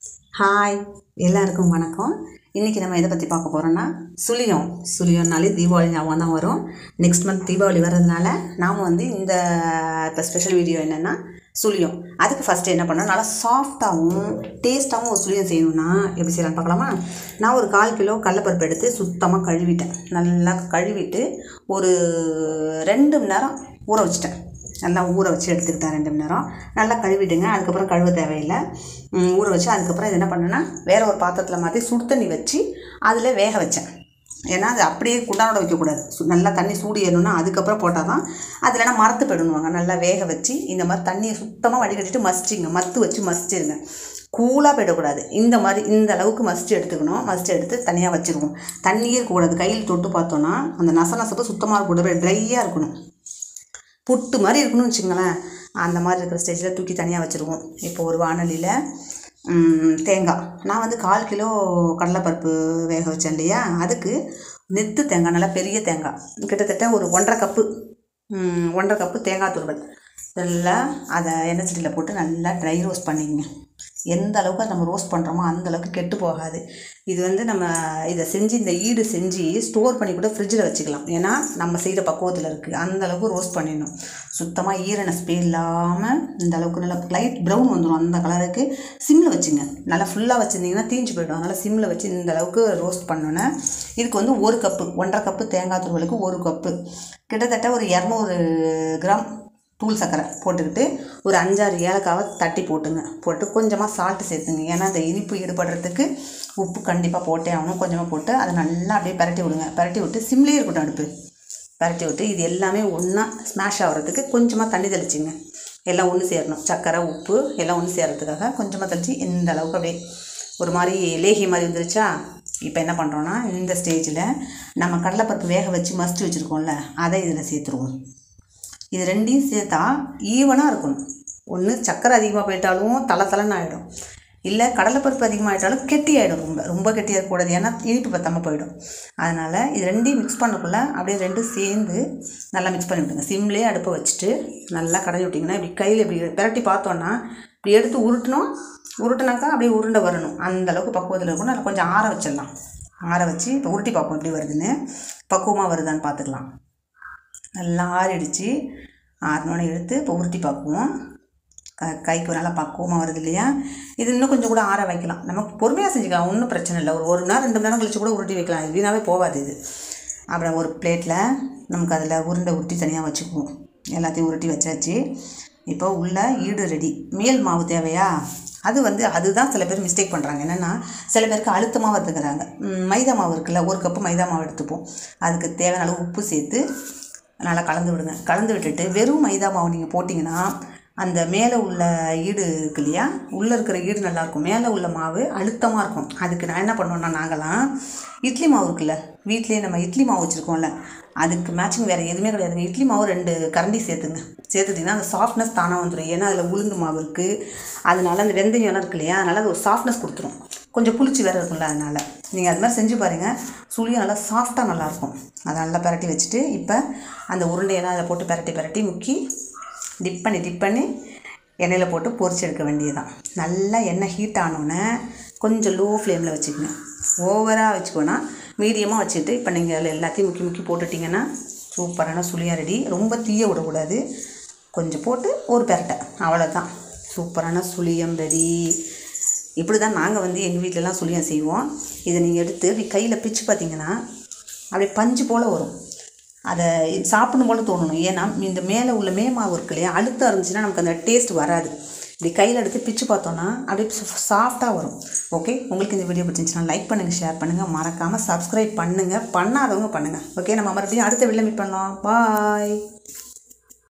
hi எல்லாருக்கும் வணக்கம் இன்றைக்கி நம்ம எதை பற்றி பார்க்க போகிறோன்னா சுழியம் சுழியம்னாலே தீபாவளி ஞாபகம் தான் வரும் நெக்ஸ்ட் மந்த் தீபாவளி வர்றதுனால நாம் வந்து இந்த இப்போ ஸ்பெஷல் வீடியோ என்னென்னா சுழியம் அதுக்கு ஃபஸ்ட்டு என்ன பண்ணோம் நல்லா சாஃப்டாகவும் டேஸ்ட்டாகவும் ஒரு சுழியம் செய்யணும்னா எப்படி செய்யலாம்னு பார்க்கலாமா நான் ஒரு கால் கிலோ கடலப்பருப்பு எடுத்து சுத்தமாக கழுவிட்டேன் நல்லா கழுவிட்டு ஒரு ரெண்டு மணி நேரம் ஊற வச்சிட்டேன் நல்லா ஊற வச்சு எடுத்துக்கிட்டேன் ரெண்டு மணி நேரம் நல்லா கழுவிட்டுங்க அதுக்கப்புறம் கழுவ தேவையில்லை ம், ஊற வச்சு அதுக்கப்புறம் இது என்ன பண்ணேன்னா வேற ஒரு பாத்திரத்தில் மாற்றி சுடு தண்ணி வச்சு அதில் வேக வச்சேன் ஏன்னா அது அப்படியே குண்டானோட வைக்கக்கூடாது சு- நல்லா தண்ணி சூடு ஏறணும்னா அதுக்கப்புறம் போட்டால் தான் அது இல்லைன்னா மரத்து போயிடுவாங்க நல்லா வேக வச்சு இந்த மாதிரி தண்ணியை சுத்தமாக வடிகட்டிட்டு மசிச்சிங்க மத்து வச்சு மசிச்சிருங்க கூலாக போயிடக்கூடாது இந்த மாதிரி இந்த அளவுக்கு மசிச்சு எடுத்துக்கணும் மசிச்சு எடுத்து தனியாக வச்சுருவோம் தண்ணியே இருக்கக்கூடாது கையில் தொட்டு பார்த்தோன்னா அந்த நச நசப்பு சுத்தமாக இருக்கக்கூடாது ட்ரையாக இருக்கணும் புட்டு மாதிரி இருக்கணும்னு வச்சுங்களேன் அந்த மாதிரி இருக்கிற ஸ்டேஜில் தூக்கி தனியாக வச்சுருவோம் இப்போ ஒரு வானலியில் ம், தேங்காய் நான் வந்து கால் கிலோ கடலைப்பருப்பு வேக வச்சேன் இல்லையா அதுக்கு நெத்து தேங்காய் நல்லா பெரிய தேங்காய் கிட்டத்தட்ட ஒரு ஒன்றரை கப்பு ம், ஒன்றரை கப்பு தேங்காய் துருவல் நல்லா அதை எண்ணெய் சட்டியில் போட்டு நல்லா ட்ரை ரோஸ்ட் பண்ணிக்கங்க எந்த அளவுக்கு அதை நம்ம ரோஸ்ட் பண்ணுறோமோ அந்த அளவுக்கு கெட்டு போகாது இது வந்து நம்ம இதை செஞ்சு இந்த ஈடு செஞ்சு ஸ்டோர் பண்ணி கூட ஃப்ரிட்ஜில் வச்சுக்கலாம் ஏன்னா நம்ம செய்கிற பக்குவத்தில் இருக்குது அந்த அளவுக்கு ரோஸ்ட் பண்ணிடணும் சுத்தமாக ஈரண ஸ்பே இல்லாமல் இந்த அளவுக்கு நல்லா லைட் ப்ரௌன் வந்துடும் அந்த கலருக்கு சிம்மில் வச்சுங்க நல்லா ஃபுல்லாக வச்சுருந்தீங்கன்னா தீஞ்சு போய்டும் அதனால் சிம்மில் வச்சு இந்த அளவுக்கு ரோஸ்ட் பண்ணோன்னே இதுக்கு வந்து ஒரு கப்பு ஒன்றரை கப்பு தேங்காய் துருவலுக்கு ஒரு கப்பு கிட்டத்தட்ட ஒரு இரநூறு கிராம் தூள் சர்க்கரை போட்டுக்கிட்டு ஒரு அஞ்சாறு ஏலக்காவை தட்டி போட்டுங்க போட்டு கொஞ்சமாக சால்ட்டு சேர்த்துங்க ஏன்னா அந்த இனிப்பு ஈடுபடுறதுக்கு உப்பு கண்டிப்பாக போட்டே ஆகணும் கொஞ்சமாக போட்டு அதை நல்லா அப்படியே பரட்டி விடுங்க பரட்டி விட்டு சிம்லேயே இருக்கட்டும் அடுப்பு பரட்டி விட்டு இது எல்லாமே ஒன்றா ஸ்மாஷ் ஆகிறதுக்கு கொஞ்சமாக தண்ணி தெளிச்சிங்க எல்லாம் ஒன்று சேரணும் சர்க்கரை உப்பு எல்லாம் ஒன்று சேர்கிறதுக்காக கொஞ்சமாக தெளித்து இந்த அளவுக்கு அப்படியே ஒரு மாதிரி லேகி மாதிரி வந்துருச்சா இப்போ என்ன பண்ணுறோன்னா இந்த ஸ்டேஜில் நம்ம கடலைப்பருப்பு வேக வச்சு மசிச்சு வச்சுருக்கோம்ல அதை இதில் சேர்த்துருவோம் இது ரெண்டையும் சேர்த்தா ஈவனாக இருக்கணும் ஒன்று சக்கரை அதிகமாக போயிட்டாலும் தலை தலைன்னு ஆகிடும் இல்லை கடலைப்பருப்பு அதிகமாகிட்டாலும் கெட்டி ஆகிடும் ரொம்ப ரொம்ப கெட்டியாக இருக்கக்கூடாது ஏன்னா இனிப்பு பத்தாமல் போயிடும் அதனால் இது ரெண்டையும் மிக்ஸ் பண்ணக்குள்ளே அப்படியே ரெண்டும் சேர்ந்து நல்லா மிக்ஸ் பண்ணி விட்டுங்க சிம்லேயே அடுப்பை வச்சுட்டு நல்லா கடைஞ்சி விட்டிங்கன்னா இப்படி கையில் இப்படி பிரட்டி பார்த்தோன்னா இப்படி எடுத்து உருட்டணும் உருட்டுனாக்கா அப்படியே உருண்டை வரணும் அந்த அளவுக்கு பக்குவத்தில் இருக்கணும் நல்லா கொஞ்சம் ஆற வச்சிடலாம் ஆற வச்சு இப்போ உருட்டி பார்ப்போம் எப்படி வருதுன்னு பக்குவமாக வருதான்னு பார்த்துக்கலாம் நல்லா ஆறிடுச்சு ஆறினோடனே எடுத்து இப்போ உருட்டி பார்க்குவோம் க கைக்கு நல்லா பக்குவமாக வருது இல்லையா இது இன்னும் கொஞ்சம் கூட ஆற வைக்கலாம் நமக்கு பொறுமையாக செஞ்சுக்கலாம் ஒன்றும் பிரச்சனை இல்லை ஒரு ஒரு மணி நேரம் ரெண்டு மணி நேரம் கழிச்சு கூட உருட்டி வைக்கலாம் இது வீணாவே போகாது இது அப்புறம் ஒரு பிளேட்டில் நமக்கு அதில் உருண்டை உருட்டி தனியாக வச்சுக்குவோம் எல்லாத்தையும் உருட்டி வச்சாச்சு இப்போ உள்ள ஈடு ரெடி மேல் மாவு தேவையா அது வந்து அதுதான் சில பேர் மிஸ்டேக் பண்ணுறாங்க என்னென்னா சில பேருக்கு அழுத்தமாக வறுத்துக்கிறாங்க ம், மைதா மாவு இருக்குல்ல ஒரு கப்பு மைதா மாவு எடுத்துப்போம் அதுக்கு தேவையான அளவு உப்பு சேர்த்து நல்லா கலந்து விடுங்க கலந்து விட்டுட்டு வெறும் மைதா மாவு நீங்கள் போட்டிங்கன்னா அந்த மேலே உள்ள ஈடு இருக்கு இல்லையா உள்ளே இருக்கிற ஈடு நல்லாயிருக்கும் மேலே உள்ள மாவு அழுத்தமாக இருக்கும் அதுக்கு நான் என்ன பண்ணுவேன்னா நாங்களாம் இட்லி மாவு இருக்குல்ல வீட்லேயே நம்ம இட்லி மாவு வச்சுருக்கோம்ல அதுக்கு மேட்சிங் வேறு எதுவுமே கிடையாதுங்க இட்லி மாவு ரெண்டு கரண்டி சேர்த்துங்க சேர்த்துட்டிங்கன்னா அந்த சாஃப்ட்னஸ் தானாக வந்துடும் ஏன்னா அதில் உளுந்து மாவு இருக்குது அதனால அந்த வெந்தயம் எல்லாம் இருக்கு இல்லையா அதனால் அது ஒரு சாஃப்ட்னஸ் கொடுத்துரும் கொஞ்சம் புளிச்சு வேறு இருக்கும்ல அதனால் நீங்கள் அது மாதிரி செஞ்சு பாருங்கள் சுழியும் நல்லா சாஃப்டாக நல்லாயிருக்கும் அதை நல்லா பரட்டி வச்சுட்டு இப்போ அந்த உருண்டையெல்லாம் அதில் போட்டு பரட்டி பரட்டி முக்கி டிப் பண்ணி டிப் பண்ணி எண்ணெயில் போட்டு பொரிச்சு எடுக்க வேண்டியதுதான் நல்லா எண்ணெய் ஹீட் ஆனோன்னே கொஞ்சம் லோ ஃப்ளேமில் வச்சுக்கங்க ஓவராக வச்சுக்கோனா மீடியமாக வச்சுட்டு இப்போ நீங்கள் அதில் எல்லாத்தையும் முக்கி முக்கி போட்டுட்டிங்கன்னா சூப்பரான சுழியாக ரெடி ரொம்ப தீய விடக்கூடாது கொஞ்சம் போட்டு ஒரு பெரட்டை அவ்வளோதான் சூப்பரான சுழியம் ரெடி இப்படி தான் நாங்கள் வந்து எங்கள் வீட்டிலலாம் சுழியம் செய்வோம் இதை நீங்கள் எடுத்து இப்படி கையில் பிச்சு பார்த்தீங்கன்னா அப்படியே பஞ்சு போல் வரும் அதை சாப்பிடணும் போல தோணணும் ஏன்னா இந்த மேலே உள்ள மே மாவு இருக்கு இல்லையா அழுத்தம் இருந்துச்சுன்னா நமக்கு அந்த டேஸ்ட் வராது இப்படி கையில் எடுத்து பிச்சு பார்த்தோன்னா அப்படியே சாஃப்டாக வரும் ஓகே உங்களுக்கு இந்த வீடியோ பிடிச்சிருந்துச்சுன்னா லைக் பண்ணுங்கள் ஷேர் பண்ணுங்கள் மறக்காமல் சப்ஸ்கிரைப் பண்ணுங்கள் பண்ணாதவங்க பண்ணுங்கள் ஓகே நம்ம மறுபடியும் அடுத்த வீடியோ மீட் பண்ணலாம் பாய்